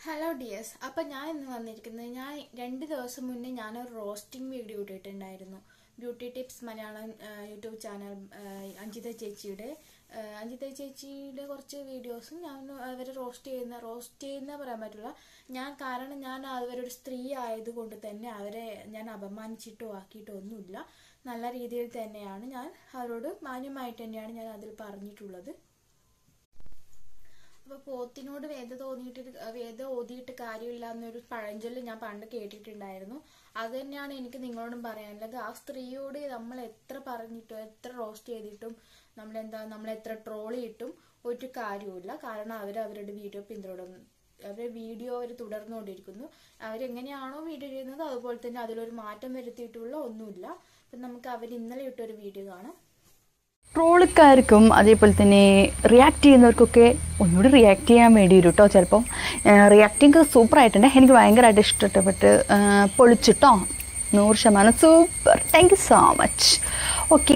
hello dears അപ്പം ഞാൻ ഇന്ന് വന്നിരിക്കുന്നത് ഞാൻ രണ്ട് ദിവസം മുന്നേ ഞാനൊരു റോസ്റ്റിംഗ് വീഡിയോ ഇട്ടിട്ടുണ്ടായിരുന്നു ബ്യൂട്ടി ടിപ്സ് മലയാളം ആ, യൂട്യൂബ് ചാനൽ ആ, അഞ്ജിത ചേച്ചിയുടെ ആ, അഞ്ജിത ചേച്ചിയുടെ കുറച്ച് വീഡിയോസും ഞാൻ അവർ റോസ്റ്റ് ചെയ്യുന്ന റോസ്റ്റ് ചെയ്യുന്ന പറയാൻ പറ്റില്ല ഞാൻ കാരണം ഞാൻ അവരൊരു സ്ത്രീ ആയതുകൊണ്ട് തന്നെ അവരെ ഞാൻ അപമാനിച്ചിട്ടോ ആക്കിയിട്ടോ ഒന്നുമില്ല നല്ല രീതിയിൽ തന്നെയാണ് ഞാൻ അവരോട് മാന്യമായിട്ട് തന്നെയാണ് ഞാൻ അതിൽ പറഞ്ഞിട്ടുള്ളത് അപ്പൊ പോത്തിനോട് വേദ തോന്നിയിട്ട് വേദ ഓതിയിട്ട് കാര്യമില്ല എന്നൊരു പഴഞ്ചൊല്ല് ഞാൻ പണ്ട് കേട്ടിട്ടുണ്ടായിരുന്നു അത് തന്നെയാണ് എനിക്ക് നിങ്ങളോടും പറയാനുള്ളത് ആ സ്ത്രീയോട് നമ്മൾ എത്ര പറഞ്ഞിട്ടും എത്ര റോസ്റ്റ് ചെയ്തിട്ടും നമ്മളെന്താ നമ്മൾ എത്ര ട്രോൾ ചെയ്തിട്ടും ഒരു കാര്യവുമില്ല കാരണം അവർ അവരുടെ വീഡിയോ പിന്തുടർന്നു അവരുടെ വീഡിയോ അവർ തുടർന്നുകൊണ്ടിരിക്കുന്നു അവരെങ്ങനെയാണോ വീഡിയോ ചെയ്യുന്നത് അതുപോലെ തന്നെ അതിലൊരു മാറ്റം വരുത്തിയിട്ടുള്ള ഒന്നുമില്ല അപ്പം നമുക്ക് അവർ ഇന്നലെ ഇട്ടൊരു വീഡിയോ കാണാം ട്രോളുകാർക്കും അതേപോലെ തന്നെ റിയാക്ട് ചെയ്യുന്നവർക്കൊക്കെ ഒന്നുകൂടി റിയാക്ട് ചെയ്യാൻ വേണ്ടി വരും കേട്ടോ ചിലപ്പം റിയാക്ടിങ് സൂപ്പറായിട്ടുണ്ട് എനിക്ക് ഭയങ്കരമായിട്ട് ഇഷ്ടപ്പെട്ട് ആ, പൊളിച്ചിട്ടോ നൂറ് ശതമാനം super thank you so much okay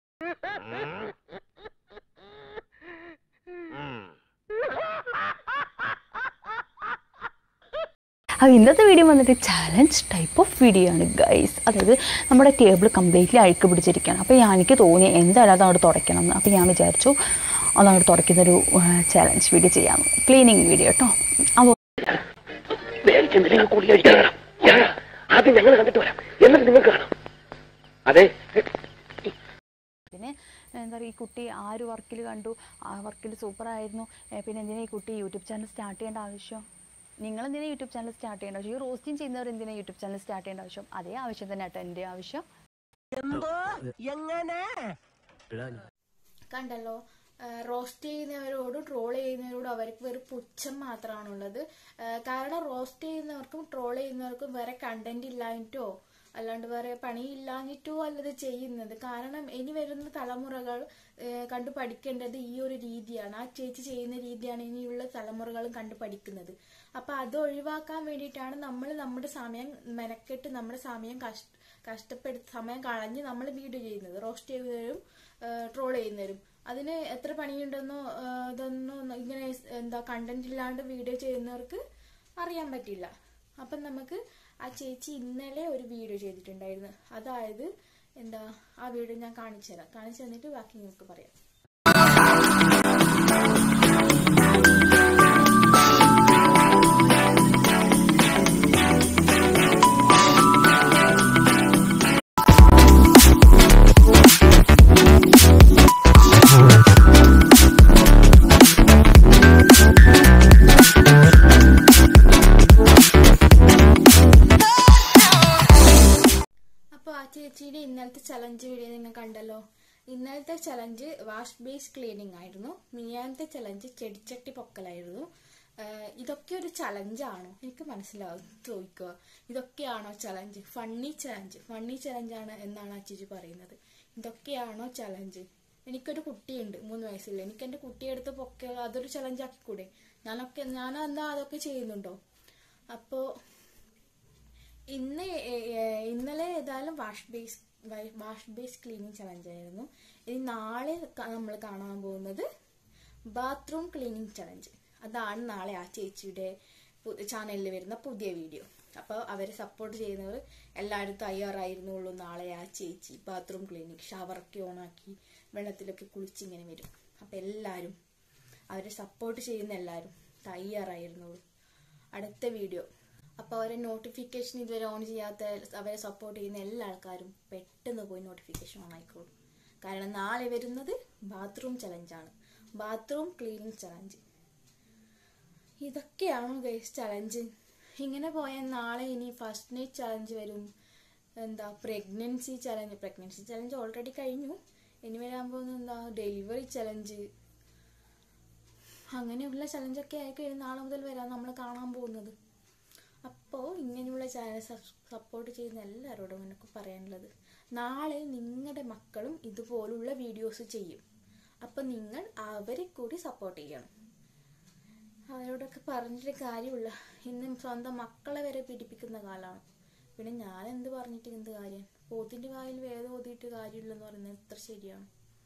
അപ്പോൾ ഇന്നത്തെ വീഡിയോ വന്നിട്ട് ചാലഞ്ച് ടൈപ്പ് ഓഫ് വീഡിയോ ആണ് ഗൈസ് അതായത് നമ്മുടെ ടേബിൾ കംപ്ലീറ്റ്ലി അഴുക്ക് പിടിച്ചിരിക്കുകയാണ് അപ്പോൾ ഞാൻ എനിക്ക് തോന്നി എന്തായാലും അത് അവിടെ തുടയ്ക്കണം എന്ന് അപ്പോൾ ഞാൻ വിചാരിച്ചു അത് അവിടെ തുടയ്ക്കുന്നൊരു ചാലഞ്ച് വീഡിയോ ചെയ്യാമെന്ന് ക്ലീനിങ് വീഡിയോ കേട്ടോ അപ്പോൾ പേടിച്ചെന്തിനെങ്കിലും കൂടി കഴിക്കണം ആദ്യം ഞങ്ങൾ കണ്ടിട്ട് വരാം എന്നിട്ട് നിങ്ങൾക്ക് കാണാം അതെ പിന്നെ എന്താ പറയുക ഈ കുട്ടി ആ ഒരു വർക്കിൽ കണ്ടു ആ വർക്കിൽ സൂപ്പറായിരുന്നു പിന്നെ എന്തിനാ ഈ കുട്ടി യൂട്യൂബ് ചാനൽ സ്റ്റാർട്ട് ചെയ്യേണ്ട ആവശ്യം നിങ്ങൾ എന്തിനാ യൂട്യൂബ് ചാനൽ സ്റ്റാർട്ട് ചെയ്യേണ്ട ആവശ്യം ഈ റോസ്റ്റിംഗ് ചെയ്യുന്നവർ എന്തിനാ യൂട്യൂബ് ചാനൽ സ്റ്റാർട്ട് ചെയ്യേണ്ട ആവശ്യം അതേ ആവശ്യം തന്നെ കേട്ടോ എൻ്റെ ആവശ്യം കണ്ടല്ലോ റോസ്റ്റ് ചെയ്യുന്നവരോടും ട്രോൾ ചെയ്യുന്നവരോടും അവർക്ക് വെറും പുച്ഛം മാത്രമാണുള്ളത് ആ, കാരണം റോസ്റ്റ് ചെയ്യുന്നവർക്കും ട്രോൾ ചെയ്യുന്നവർക്കും വേറെ കണ്ടന്റ് ഇല്ലാഞ്ഞിട്ടോ അല്ലാണ്ട് വേറെ പണിയില്ലാഞ്ഞിട്ടോ അല്ലത് ചെയ്യുന്നത് കാരണം ഇനി വരുന്ന തലമുറകൾ ആ, കണ്ടു പഠിക്കേണ്ടത് ഈ ഒരു രീതിയാണ് ആ ചേച്ചി ചെയ്യുന്ന രീതിയാണ് ഇനിയുള്ള തലമുറകളും കണ്ടു പഠിക്കുന്നത് അപ്പൊ അത് ഒഴിവാക്കാൻ വേണ്ടിയിട്ടാണ് നമ്മൾ നമ്മുടെ സമയം മെനക്കെട്ട് നമ്മുടെ സമയം കഷ്ട കഷ്ടപ്പെടുത്തി സമയം കളഞ്ഞ് നമ്മൾ വീഡിയോ ചെയ്യുന്നത് റോസ്റ്റ് ചെയ്യുന്നവരും ട്രോൾ ചെയ്യുന്നവരും അതിന് എത്ര പണിയുണ്ടെന്നോ ആ, ഇതൊന്നും ഇങ്ങനെ എന്താ കണ്ടന്റ് ഇല്ലാണ്ട് വീഡിയോ ചെയ്യുന്നവർക്ക് അറിയാൻ പറ്റില്ല അപ്പം നമുക്ക് ആ ചേച്ചി ഇന്നലെ ഒരു വീഡിയോ ചെയ്തിട്ടുണ്ടായിരുന്നു അതായത് എന്താ ആ വീഡിയോ ഞാൻ കാണിച്ചു തരാം കാണിച്ചു തന്നിട്ട് ബാക്കി നിങ്ങൾക്ക് പറയാം അപ്പോൾ ആ ചേച്ചിയുടെ ഇന്നലത്തെ ചലഞ്ച് വീഡിയോ നിങ്ങൾ കണ്ടല്ലോ ഇന്നലത്തെ ചലഞ്ച് വാഷ് ബേസ് ക്ലീനിങ് ആയിരുന്നു മിനിയാന്നത്തെ ചലഞ്ച് ചെടിച്ചട്ടി പൊക്കലായിരുന്നു ആഹ് ഇതൊക്കെ ഒരു ചലഞ്ചാണോ എനിക്ക് മനസ്സിലാവും ചോദിക്കുക ഇതൊക്കെയാണോ ചലഞ്ച് ഫണ്ണി ചലഞ്ച് ഫണ്ണി ചലഞ്ചാണ് എന്നാണ് ആ ചേച്ചി പറയുന്നത് ഇതൊക്കെയാണോ ചലഞ്ച് എനിക്കൊരു കുട്ടിയുണ്ട് മൂന്ന് വയസ്സില്ല എനിക്ക് എൻ്റെ കുട്ടിയെടുത്ത് പൊക്കെ അതൊരു ചലഞ്ച് ആക്കിക്കൂടെ ഞാനൊക്കെ ഞാൻ എന്താ അതൊക്കെ ചെയ്യുന്നുണ്ടോ അപ്പോൾ ഇന്ന് ഏ- ഏ- ഇന്നലെ ഏതായാലും wash base wash base cleaning challenge ആയിരുന്നു ഇനി നാളെ നമ്മൾ കാണാൻ പോകുന്നത് ബാത്റൂം ക്ലീനിങ് ചലഞ്ച് അതാണ് നാളെ ആ ചേച്ചിയുടെ ചാനലിൽ വരുന്ന പുതിയ വീഡിയോ അപ്പോൾ അവരെ സപ്പോർട്ട് ചെയ്യുന്നവർ എല്ലാവരും തയ്യാറായിരുന്നുള്ളൂ നാളെ ആ ചേച്ചി ബാത്റൂം ക്ലീനിങ് ഷവറൊക്കെ ഓണാക്കി വെള്ളത്തിലൊക്കെ കുളിച്ചിങ്ങനെ വരും അപ്പോൾ എല്ലാവരും അവരെ സപ്പോർട്ട് ചെയ്യുന്ന എല്ലാവരും തയ്യാറായിരുന്നുള്ളൂ അടുത്ത വീഡിയോ അപ്പോൾ അവരെ നോട്ടിഫിക്കേഷൻ ഇതുവരെ ഓൺ ചെയ്യാത്ത അവരെ സപ്പോർട്ട് ചെയ്യുന്ന എല്ലാ ആൾക്കാരും പെട്ടെന്ന് പോയി നോട്ടിഫിക്കേഷൻ ഓൺ ആയിക്കോളും കാരണം നാളെ വരുന്നത് ബാത്റൂം ചലഞ്ചാണ് ബാത്റൂം ക്ലീനിങ് ചലഞ്ച് ഇതൊക്കെയാണോ ഗൈസ് ചലഞ്ച് ഇങ്ങനെ പോയാൽ നാളെ ഇനി ഫസ്റ്റ് നൈറ്റ് ചലഞ്ച് വരും എന്താ pregnancy challenge pregnancy challenge already കഴിഞ്ഞു ഇനി വരാൻ പോകുന്നത് എന്താ ഡെലിവറി ചലഞ്ച് അങ്ങനെയുള്ള ചലഞ്ചൊക്കെ ആയിരിക്കും നാളെ മുതൽ വരാൻ നമ്മൾ കാണാൻ പോകുന്നത് അപ്പോൾ ഇങ്ങനെയുള്ള ചാനൽ സപ്പോർട്ട് ചെയ്യുന്ന എല്ലാവരോടും എനിക്ക് പറയാനുള്ളത് നാളെ നിങ്ങളുടെ മക്കളും ഇതുപോലുള്ള വീഡിയോസ് ചെയ്യും അപ്പം നിങ്ങൾ അവരെ കൂടി സപ്പോർട്ട് ചെയ്യണം അവരോടൊക്കെ പറഞ്ഞിട്ട് കാര്യമില്ല ഇന്ന് സ്വന്തം മക്കളെ വരെ പീഡിപ്പിക്കുന്ന കാലമാണ് പിന്നെ ഞാൻ എന്ത് പറഞ്ഞിട്ട് എന്ത് കാര്യം പോത്തിൻ്റെ വായിൽ വേദം ഓതിയിട്ട് കാര്യമില്ലെന്ന് പറയുന്നത് എത്ര ശരിയാണ്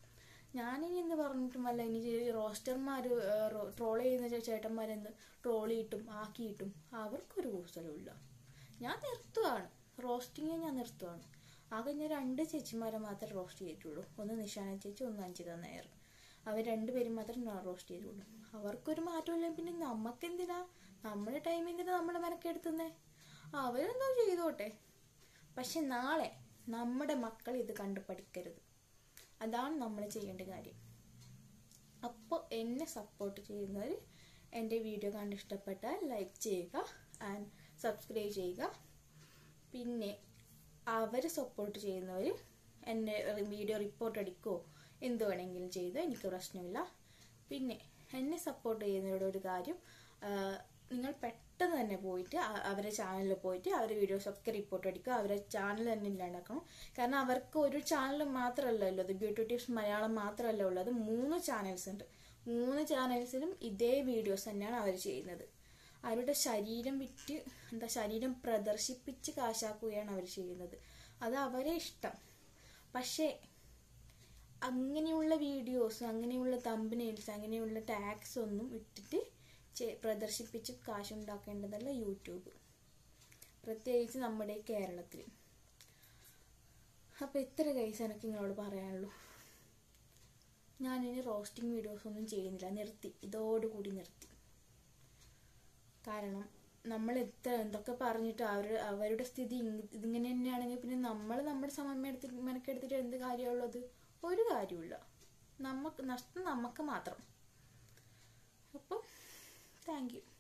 ഞാനിനി എന്ത് പറഞ്ഞിട്ടും അല്ല ഇനി റോസ്റ്റർമാർ ട്രോൾ ചെയ്യുന്ന ചേ- ചേട്ടന്മാരെന്ത് ട്രോൾ ചെയ്തിട്ടും ആക്കിയിട്ടും അവർക്കൊരു കൂസലുമില്ല ഞാൻ നിർത്തുവാണ് റോസ്റ്റിങ് ഞാൻ നിർത്തുവാണ് ആകെ ഞാൻ രണ്ട് ചേച്ചിമാരെ മാത്രമേ റോസ്റ്റ് ചെയ്തിട്ടുള്ളൂ ഒന്ന് നിഷാന ചേച്ചി ഒന്ന് അഞ്ചിത നായർ അവർ രണ്ടുപേരും മാത്രം ഞാൻ റോസ്റ്റ് ചെയ്തുള്ളൂ അവർക്കൊരു മാറ്റമില്ല പിന്നെ നമുക്കെന്തിനാ നമ്മുടെ ടൈം എന്തിനാ നമ്മൾ മെനക്കെടുത്തുന്നേ അവരെന്തോ ചെയ്തോട്ടെ പക്ഷെ നാളെ നമ്മുടെ മക്കൾ ഇത് കണ്ടു പഠിക്കരുത് അതാണ് നമ്മൾ ചെയ്യേണ്ട കാര്യം അപ്പോൾ എന്നെ സപ്പോർട്ട് ചെയ്യുന്നവർ എൻ്റെ വീഡിയോ കണ്ട് ഇഷ്ടപ്പെട്ടാൽ ലൈക്ക് ചെയ്യുക ആൻഡ് സബ്സ്ക്രൈബ് ചെയ്യുക പിന്നെ അവർ സപ്പോർട്ട് ചെയ്യുന്നവർ എൻ്റെ വീഡിയോ റിപ്പോർട്ട് അടിക്കുകയോ എന്ത് വേണമെങ്കിലും ചെയ്ത് എനിക്ക് പ്രശ്നമില്ല പിന്നെ എന്നെ സപ്പോർട്ട് ചെയ്യുന്നവരുടെ ഒരു കാര്യം ആ, നിങ്ങൾ പെട്ടെന്ന് തന്നെ പോയിട്ട് അ- അവരുടെ ചാനലിൽ പോയിട്ട് അവരുടെ വീഡിയോസ് ഒക്കെ റിപ്പോർട്ട് അടിക്കുക അവരുടെ ചാനൽ തന്നെ ഇല്ലാണ്ടാക്കണം കാരണം അവർക്ക് ഒരു ചാനൽ മാത്രമല്ല ഉള്ളത് ബ്യൂട്ടി ടിപ്സ് മലയാളം മാത്രമല്ല ഉള്ളത് മൂന്ന് ചാനൽസ് ഉണ്ട് മൂന്ന് ചാനൽസിലും ഇതേ വീഡിയോസ് തന്നെയാണ് അവർ ചെയ്യുന്നത് അവരുടെ ശരീരം വിറ്റ് എന്താ ശരീരം പ്രദർശിപ്പിച്ച് കാശാക്കുകയാണ് അവർ ചെയ്യുന്നത് അത് അവരെ ഇഷ്ടം പക്ഷേ അങ്ങനെയുള്ള വീഡിയോസ് അങ്ങനെയുള്ള തമ്പനെയിൽസ് അങ്ങനെയുള്ള ടാക്സ് ഒന്നും ഇട്ടിട്ട് ചെ- പ്രദർശിപ്പിച്ച് കാശുണ്ടാക്കേണ്ടതല്ല യൂട്യൂബ് പ്രത്യേകിച്ച് നമ്മുടെ ഈ കേരളത്തിൽ അപ്പോൾ ഇത്ര കേസ് എനിക്ക് നിങ്ങളോട് പറയാനുള്ളൂ ഞാനിനി റോസ്റ്റിംഗ് വീഡിയോസ് ഒന്നും ചെയ്യുന്നില്ല നിർത്തി ഇതോടുകൂടി നിർത്തി കാരണം നമ്മൾ എത്ര എന്തൊക്കെ പറഞ്ഞിട്ട് അവർ അവരുടെ സ്ഥിതി ഇങ് ഇതിങ്ങനെ തന്നെയാണെങ്കിൽ പിന്നെ നമ്മൾ നമ്മുടെ സമയം എടുത്തിട്ട് മെനക്കെടുത്തിട്ട് എന്ത് കാര്യമുള്ളത് ഒരു കാര്യമില്ല നമുക്ക് നഷ്ടം നമുക്ക് മാത്രം അപ്പം താങ്ക് യു